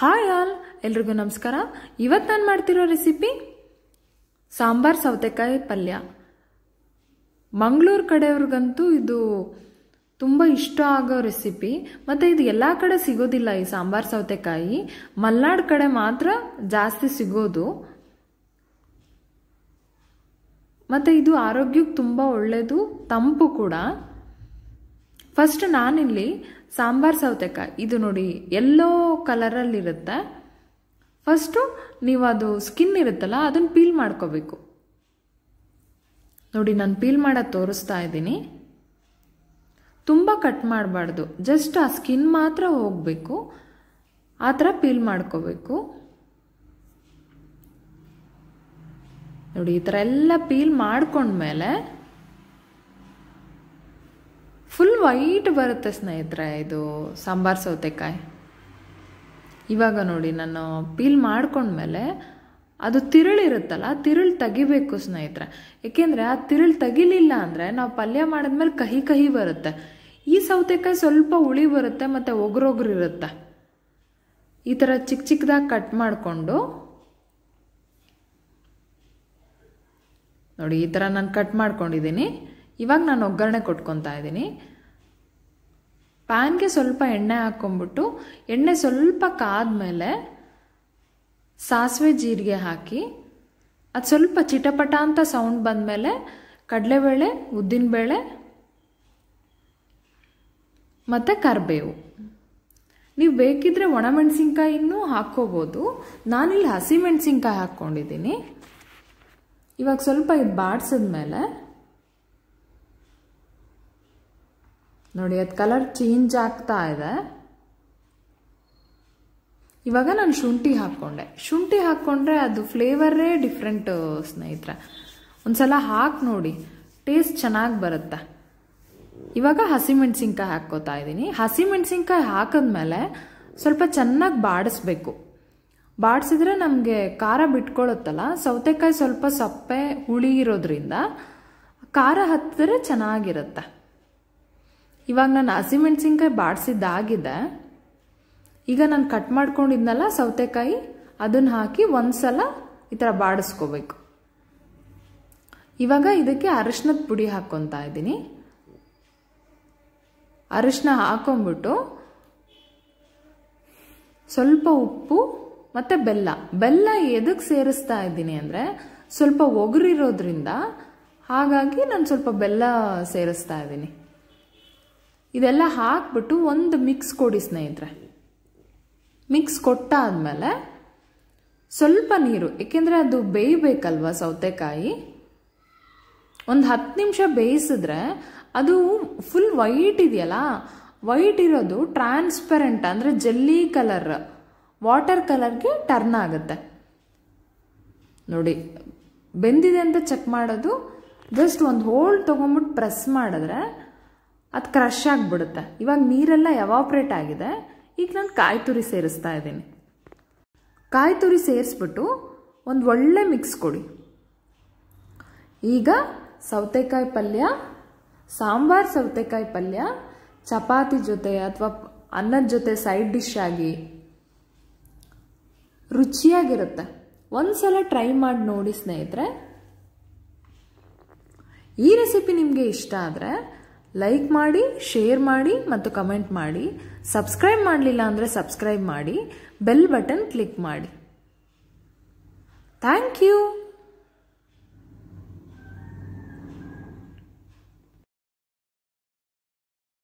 hi all ಎಲ್ರಿಗೂ ನಮಸ್ಕಾರ ಇವತ್ತು ನಾನು ಮಾಡ್ತಿರೋ ರೆಸಿಪಿ ಸಾಂಬಾರ್ ಸೌತೆಕಾಯಿ ಪಲ್ಯ ಮಂಗಳೂರು ಕಡೆಯವ್ರಿಗಂತೂ ಇದು ತುಂಬ ಇಷ್ಟ ಆಗೋ ರೆಸಿಪಿ ಮತ್ತು ಇದು ಎಲ್ಲ ಕಡೆ ಸಿಗೋದಿಲ್ಲ ಈ ಸಾಂಬಾರ್ ಸೌತೆಕಾಯಿ ಮಲ್ನಾಡ್ ಕಡೆ ಮಾತ್ರ ಜಾಸ್ತಿ ಸಿಗೋದು ಮತ್ತು ಇದು ಆರೋಗ್ಯಕ್ಕೆ ತುಂಬ ಒಳ್ಳೆಯದು ತಂಪು ಕೂಡ ಫಸ್ಟ್ ನಾನಿಲ್ಲಿ ಸಾಂಬಾರ್ ಸೌತೆಕಾಯಿ ಇದು ನೋಡಿ ಎಲ್ಲೋ ಕಲರಲ್ಲಿರುತ್ತೆ ಫಸ್ಟು ನೀವು ಅದು ಸ್ಕಿನ್ ಇರುತ್ತಲ್ಲ ಅದನ್ನು ಪೀಲ್ ಮಾಡ್ಕೋಬೇಕು ನೋಡಿ ನಾನು ಪೀಲ್ ಮಾಡೋದು ತೋರಿಸ್ತಾ ಇದ್ದೀನಿ ತುಂಬ ಕಟ್ ಮಾಡಬಾರ್ದು ಜಸ್ಟ್ ಆ ಸ್ಕಿನ್ ಮಾತ್ರ ಹೋಗಬೇಕು ಆ ಥರ ಪೀಲ್ ಮಾಡ್ಕೋಬೇಕು ನೋಡಿ ಈ ಥರ ಎಲ್ಲ ಪೀಲ್ ಮಾಡ್ಕೊಂಡ್ಮೇಲೆ ಫುಲ್ ವೈಟ್ ಬರುತ್ತೆ ಸ್ನೇಹಿತರೆ ಇದು ಸಾಂಬಾರ್ ಸೌತೆಕಾಯಿ ಇವಾಗ ನೋಡಿ ನಾನು ಪೀಲ್ ಮಾಡ್ಕೊಂಡ್ಮೇಲೆ ಅದು ತಿರುಳಿರುತ್ತಲ್ಲ ತಿರುಳು ತೆಗಿಬೇಕು ಸ್ನೇಹಿತರೆ ಏಕೆಂದರೆ ಆ ತಿರುಳು ತೆಗಿಲಿಲ್ಲ ಅಂದರೆ ನಾವು ಪಲ್ಯ ಮಾಡಿದ್ಮೇಲೆ ಕಹಿ ಕಹಿ ಬರುತ್ತೆ ಈ ಸೌತೆಕಾಯಿ ಸ್ವಲ್ಪ ಹುಳಿ ಬರುತ್ತೆ ಮತ್ತು ಒಗ್ರೊಗ್ರಿರುತ್ತೆ ಈ ಥರ ಚಿಕ್ಕ ಚಿಕ್ಕದಾಗಿ ಕಟ್ ಮಾಡಿಕೊಂಡು ನೋಡಿ ಈ ಥರ ನಾನು ಕಟ್ ಮಾಡ್ಕೊಂಡಿದ್ದೀನಿ ಇವಾಗ ನಾನು ಒಗ್ಗರಣೆ ಕೊಟ್ಕೊತಾ ಇದ್ದೀನಿ ಪ್ಯಾನ್ಗೆ ಸ್ವಲ್ಪ ಎಣ್ಣೆ ಹಾಕ್ಕೊಂಬಿಟ್ಟು ಎಣ್ಣೆ ಸ್ವಲ್ಪ ಕಾದ್ಮೇಲೆ ಸಾಸಿವೆ ಜೀರಿಗೆ ಹಾಕಿ ಅದು ಸ್ವಲ್ಪ ಚಿಟಪಟ ಅಂತ ಸೌಂಡ್ ಬಂದಮೇಲೆ ಕಡಲೆಬೇಳೆ ಉದ್ದಿನಬೇಳೆ ಮತ್ತು ಕರಿಬೇವು ನೀವು ಬೇಕಿದ್ರೆ ಒಣಮೆಣಸಿನ್ಕಾಯಿನೂ ಹಾಕ್ಕೋಬೋದು ನಾನಿಲ್ಲಿ ಹಸಿಮೆಣಸಿನ್ಕಾಯಿ ಹಾಕ್ಕೊಂಡಿದ್ದೀನಿ ಇವಾಗ ಸ್ವಲ್ಪ ಇದು ಬಾಡಿಸಿದ್ಮೇಲೆ ನೋಡಿ ಅದು ಕಲರ್ ಚೇಂಜ್ ಆಗ್ತಾ ಇದೆ ಇವಾಗ ನಾನು ಶುಂಠಿ ಹಾಕ್ಕೊಂಡೆ ಶುಂಠಿ ಹಾಕ್ಕೊಂಡ್ರೆ ಅದು ಫ್ಲೇವರೇ ಡಿಫ್ರೆಂಟ್ ಸ್ನೇಹಿತರೆ ಒಂದ್ಸಲ ಹಾಕಿ ನೋಡಿ ಟೇಸ್ಟ್ ಚೆನ್ನಾಗಿ ಬರುತ್ತೆ ಇವಾಗ ಹಸಿಮೆಣ್ಸಿನ್ಕಾಯಿ ಹಾಕ್ಕೋತಾ ಇದ್ದೀನಿ ಹಸಿಮೆಣ್ಸಿನ್ಕಾಯಿ ಹಾಕಿದ್ಮೇಲೆ ಸ್ವಲ್ಪ ಚೆನ್ನಾಗಿ ಬಾಡಿಸ್ಬೇಕು ಬಾಡಿಸಿದ್ರೆ ನಮಗೆ ಖಾರ ಬಿಟ್ಕೊಳ್ಳುತ್ತಲ್ಲ ಸೌತೆಕಾಯಿ ಸ್ವಲ್ಪ ಸಪ್ಪೆ ಹುಳಿ ಇರೋದ್ರಿಂದ ಖಾರ ಹತ್ತಿದ್ರೆ ಚೆನ್ನಾಗಿರುತ್ತೆ ಇವಾಗ ನಾನು ಹಸಿಮೆಣ್ಸಿನ್ಕಾಯಿ ಬಾಡಿಸಿದ್ದಾಗಿದೆ ಈಗ ನಾನು ಕಟ್ ಮಾಡ್ಕೊಂಡಿದ್ನಲ್ಲ ಸೌತೆಕಾಯಿ ಅದನ್ನು ಹಾಕಿ ಒಂದ್ಸಲ ಈ ಥರ ಬಾಡಿಸ್ಕೋಬೇಕು ಇವಾಗ ಇದಕ್ಕೆ ಅರಿಶಿನದ ಪುಡಿ ಹಾಕ್ಕೊತಾ ಇದ್ದೀನಿ ಅರಿಶಿನ ಹಾಕೊಂಡ್ಬಿಟ್ಟು ಸ್ವಲ್ಪ ಉಪ್ಪು ಮತ್ತು ಬೆಲ್ಲ ಬೆಲ್ಲ ಎದಕ್ಕೆ ಸೇರಿಸ್ತಾ ಇದ್ದೀನಿ ಅಂದರೆ ಸ್ವಲ್ಪ ಒಗರಿರೋದ್ರಿಂದ ಹಾಗಾಗಿ ನಾನು ಸ್ವಲ್ಪ ಬೆಲ್ಲ ಸೇರಿಸ್ತಾ ಇದ್ದೀನಿ ಇದೆಲ್ಲ ಹಾಕ್ಬಿಟ್ಟು ಒಂದು ಮಿಕ್ಸ್ ಕೊಡಿ ಸ್ನೇಹಿತರೆ ಮಿಕ್ಸ್ ಕೊಟ್ಟಾದ್ಮೇಲೆ ಸ್ವಲ್ಪ ನೀರು ಏಕೆಂದರೆ ಅದು ಬೇಯಬೇಕಲ್ವ ಸೌತೆಕಾಯಿ ಒಂದು ಹತ್ತು ನಿಮಿಷ ಬೇಯಿಸಿದ್ರೆ ಅದು ಫುಲ್ ವೈಟ್ ಇದೆಯಲ್ಲ ವೈಟ್ ಇರೋದು ಟ್ರಾನ್ಸ್ಪರೆಂಟ್ ಅಂದರೆ ಜೆಲ್ಲಿ ಕಲರ್ ವಾಟರ್ ಕಲರ್ಗೆ ಟರ್ನ್ ಆಗುತ್ತೆ ನೋಡಿ ಬೆಂದಿದೆ ಅಂತ ಚೆಕ್ ಮಾಡೋದು ಜಸ್ಟ್ ಒಂದು ಹೋಲ್ ತೊಗೊಂಬಿಟ್ಟು ಪ್ರೆಸ್ ಮಾಡಿದ್ರೆ ಅದು ಕ್ರಶ್ ಆಗಿಬಿಡುತ್ತೆ ಇವಾಗ ನೀರೆಲ್ಲ ಎವಾಪ್ರೇಟ್ ಆಗಿದೆ ಈಗ ನಾನು ಕಾಯಿ ತುರಿ ಸೇರಿಸ್ತಾ ಇದ್ದೀನಿ ಕಾಯಿ ತುರಿ ಸೇರಿಸ್ಬಿಟ್ಟು ಒಂದು ಒಳ್ಳೆ ಮಿಕ್ಸ್ ಕೊಡಿ ಈಗ ಸೌತೆಕಾಯಿ ಪಲ್ಯ ಸಾಂಬಾರ್ ಸೌತೆಕಾಯಿ ಪಲ್ಯ ಚಪಾತಿ ಜೊತೆ ಅಥವಾ ಅನ್ನದ ಜೊತೆ ಸೈಡ್ ಡಿಶ್ ಆಗಿ ರುಚಿಯಾಗಿರುತ್ತೆ ಒಂದ್ಸಲ ಟ್ರೈ ಮಾಡಿ ನೋಡಿ ಸ್ನೇಹಿತರೆ ಈ ರೆಸಿಪಿ ನಿಮಗೆ ಇಷ್ಟ ಆದರೆ ಲೈಕ್ ಮಾಡಿ ಶೇರ್ ಮಾಡಿ ಮತ್ತು ಕಮೆಂಟ್ ಮಾಡಿ ಸಬ್ಸ್ಕ್ರೈಬ್ ಮಾಡಲಿಲ್ಲ ಅಂದರೆ ಸಬ್ಸ್ಕ್ರೈಬ್ ಮಾಡಿ ಬೆಲ್ ಬಟನ್ ಕ್ಲಿಕ್ ಮಾಡಿ ಥ್ಯಾಂಕ್ ಯು